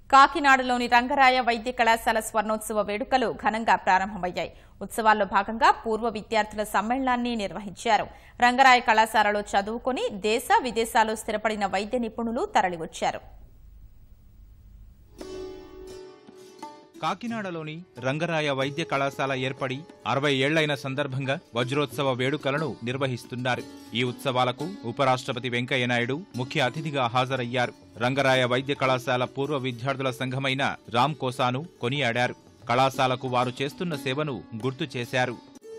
కాకినాడలోని రంగరాయ వైద్య కళాశాల స్వర్ణోత్సవ వేడుకలు ఘనంగా ప్రారంభమయ్యాయి ఉత్సవాల్లో భాగంగా పూర్వ విద్యార్థుల సమ్మేళనాన్ని నిర్వహించారు రంగరాయ కళాశాలలో చదువుకొని దేశ విదేశాల్లో స్థిరపడిన వైద్య నిపుణులు తరలివచ్చారు కాకినాడలోని రంగరాయ వైద్య కళాశాల ఏర్పడి అరవై ఏళ్లైన సందర్భంగా వజ్రోత్సవ వేడుకలను నిర్వహిస్తున్నారు ఈ ఉత్సవాలకు ఉపరాష్ట్రపతి వెంకయ్యనాయుడు ముఖ్య అతిథిగా హాజరయ్యారు రంగరాయ వైద్య కళాశాల పూర్వ విద్యార్థుల సంఘమైన రామ్ కోసాను కొనియాడారు కళాశాలకు వారు చేస్తున్న సేవను గుర్తు చేశారు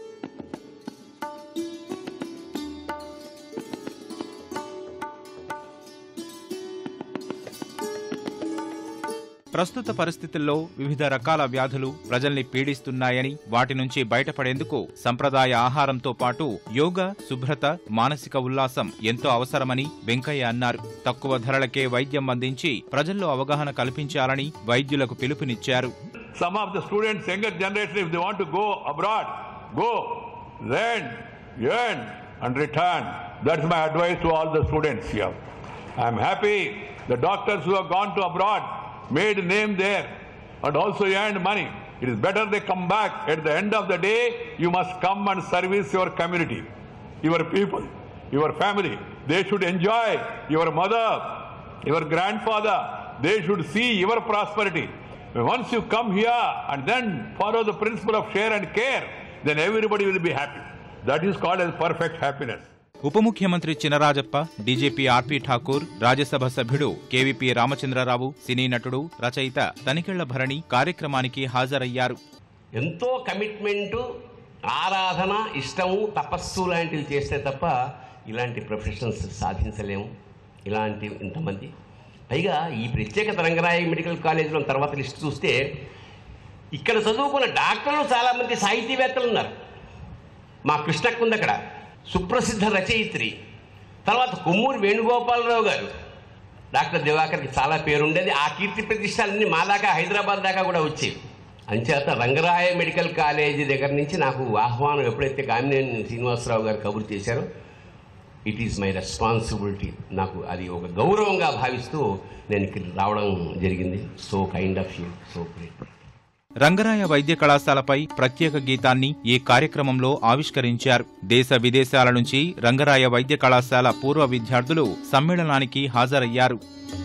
ప్రస్తుత పరిస్థితుల్లో వివిధ రకాల వ్యాధులు ప్రజల్ని పీడిస్తున్నాయని వాటి నుంచి బయటపడేందుకు సంప్రదాయ ఆహారంతో పాటు యోగా శుభ్రత మానసిక ఉల్లాసం ఎంతో అవసరమని వెంకయ్య అన్నారు తక్కువ ధరలకే వైద్యం అందించి ప్రజల్లో అవగాహన కల్పించాలని వైద్యులకు పిలుపునిచ్చారు Some of the students, younger generation, if they want to go abroad, go, learn, earn, and return. That's my advice to all the students here. I'm happy the doctors who have gone to abroad made a name there and also earned money. It is better they come back. At the end of the day, you must come and service your community, your people, your family. They should enjoy your mother, your grandfather. They should see your prosperity. Once you come here and then follow the principle of share and care, then everybody will be happy. That is called as perfect happiness. ఉప ముఖ్యమంత్రి Chinarajappa DGP RP Thakur Rajya Sabha KVP Ramachandra Rao సినీ నటుడు రచయిత తనికెళ్ల భరణి కార్యక్రమానికి హాజరయ్యారు ఎంతో commitment ఆరాధన ఇష్టము తపస్సు లాంటివి చేస్తే తప్ప ఇలాంటి ప్రొఫెషన్స్ సాధించలేము ఇలాంటి ఇంతమంది పైగా ఈ ప్రత్యేక రంగరాయ మెడికల్ కాలేజీలో తర్వాత లిస్ట్ చూస్తే ఇక్కడ చదువుకున్న డాక్టర్లు చాలామంది సాహితీవేత్తలు ఉన్నారు మా కృష్ణక్క ఉంది అక్కడ సుప్రసిద్ధ రచయిత్రి తర్వాత కొమ్మూరి వేణుగోపాలరావు గారు డాక్టర్ దివాకర్కి చాలా పేరుండేది ఆ కీర్తి ప్రతిష్టాలన్నీ మా దాకా హైదరాబాద్ దాకా కూడా వచ్చేవి అంచేత రంగరాయ మెడికల్ కాలేజీ దగ్గర నుంచి నాకు ఆహ్వానం ఎప్పుడైతే కామినేని శ్రీనివాసరావు గారు కబురు చేశారో ఇట్ ఈస్ మై రెస్పాన్సిబిలిటీ నాకు అది ఒక గౌరవంగా భావిస్తూ నేను ఇక్కడికి రావడం జరిగింది so kind of you so great Rangaraya వైద్య కళాశాలపై ప్రత్యేక గీతాన్ని ఈ కార్యక్రమంలో ఆవిష్కరించారు దేశ విదేశాల నుంచి రంగరాయ వైద్య కళాశాల పూర్వ విద్యార్థులు సమ్మేళనానికి హాజరయ్యారు